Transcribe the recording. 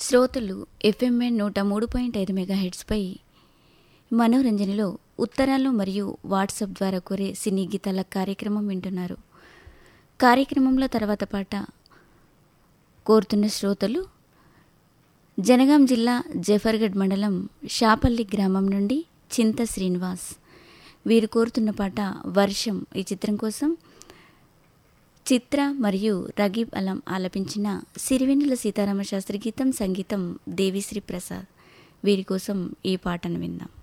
శ్రోతలు ఎఫ్ఎంఎన్ నూట మూడు పాయింట్ ఐదు మెగా హెడ్స్పై మనోరంజనలో ఉత్తరాలు మరియు వాట్సాప్ ద్వారా కోరే సినీ గీతాల కార్యక్రమం వింటున్నారు కార్యక్రమంలో తర్వాత పాట కోరుతున్న శ్రోతలు జనగాం జిల్లా జఫర్గఢ్ మండలం షాపల్లి గ్రామం నుండి చింత శ్రీనివాస్ వీరు కోరుతున్న పాట వర్షం ఈ చిత్రం కోసం చిత్ర మరియు రగీబ్ అలం ఆలపించిన సిరివెన్నెల సీతారామ శాస్త్రి గీతం సంగీతం దేవిశ్రీ ప్రసాద్ వీరి కోసం ఈ పాటను విందాం